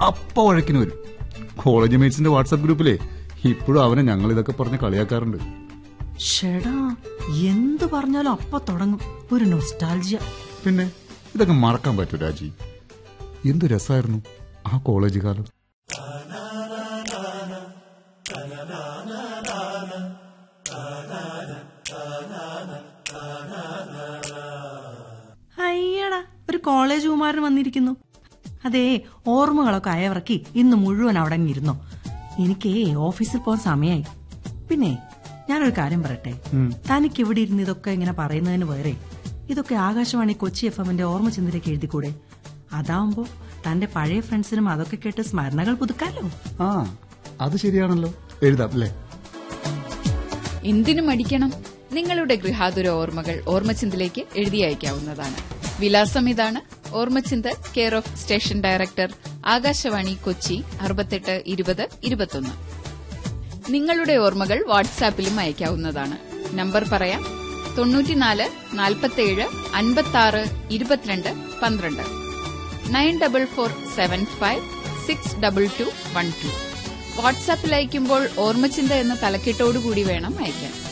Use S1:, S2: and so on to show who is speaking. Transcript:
S1: അപ്പ വഴക്കിന് വരും college മേറ്റ്സിന്റെ WhatsApp ഗ്രൂപ്പിലെ ഇപ്പോഴും അവനെ ഞങ്ങൾ ഇതൊക്കെ പറഞ്ഞ് കളിയാക്കാറുണ്ട്
S2: ഷെടാ എന്ത് പറഞ്ഞാലും അപ്പ തുടങ്ങും ഒരു നൊസ്റ്റാൾജിയ
S1: പിന്നെ ഇതൊക്കെ മറക്കാൻ പറ്റൂ രാജി എന്തു രസമായിരുന്നു ആ കോളേജ് കാലം
S2: അയ്യടാ ഒരു കോളേജ് കുമാരൻ വന്നിരിക്കുന്നു അതേ ഓർമ്മകളൊക്കെ അയവിറക്കി ഇന്ന് മുഴുവൻ അവിടെ അങ്ങ് ഇരുന്നോ എനിക്ക് ഓഫീസിൽ പോകാൻ സമയമായി പിന്നെ ഞാനൊരു കാര്യം പറയട്ടെ തനിക്ക് ഇവിടെ ഇരുന്ന് ഇതൊക്കെ ഇങ്ങനെ പറയുന്നതിന് പകരെ ഇതൊക്കെ ആകാശവാണി കൊച്ചി എഫ് എമ്മിന്റെ ഓർമ്മ ചിന്തയിലേക്ക് എഴുതിക്കൂടെ അതാവുമ്പോ തന്റെ പഴയ ഫ്രണ്ട്സിനും അതൊക്കെ കേട്ട് സ്മരണകൾ പുതുക്കാലോ
S1: ആ അത് ശരിയാണല്ലോ എഴുതാം അല്ലേ
S3: എന്തിനു മടിക്കണം നിങ്ങളുടെ ഗൃഹാതുര ഓർമ്മകൾ ഓർമ്മച്ചിന്തിലേക്ക് എഴുതി അയക്കാവുന്നതാണ് വിലാസം ഇതാണ് ഓർമ്മച്ചിന്ത് care of station director Akashvani Kochi അറുപത്തെട്ട് ഇരുപത് ഇരുപത്തൊന്ന് നിങ്ങളുടെ ഓർമ്മകൾ വാട്സാപ്പിലും അയക്കാവുന്നതാണ് നമ്പർ പറയാം തൊണ്ണൂറ്റിനാല് നാൽപ്പത്തേഴ് അൻപത്താറ് ഇരുപത്തിരണ്ട് പന്ത്രണ്ട് nine double four seven five six double two one two വാട്സാപ്പിൽ അയക്കുമ്പോൾ ഓർമ്മച്ചിന്ത എന്ന തലക്കെട്ടോടുകൂടി വേണം അയക്കാൻ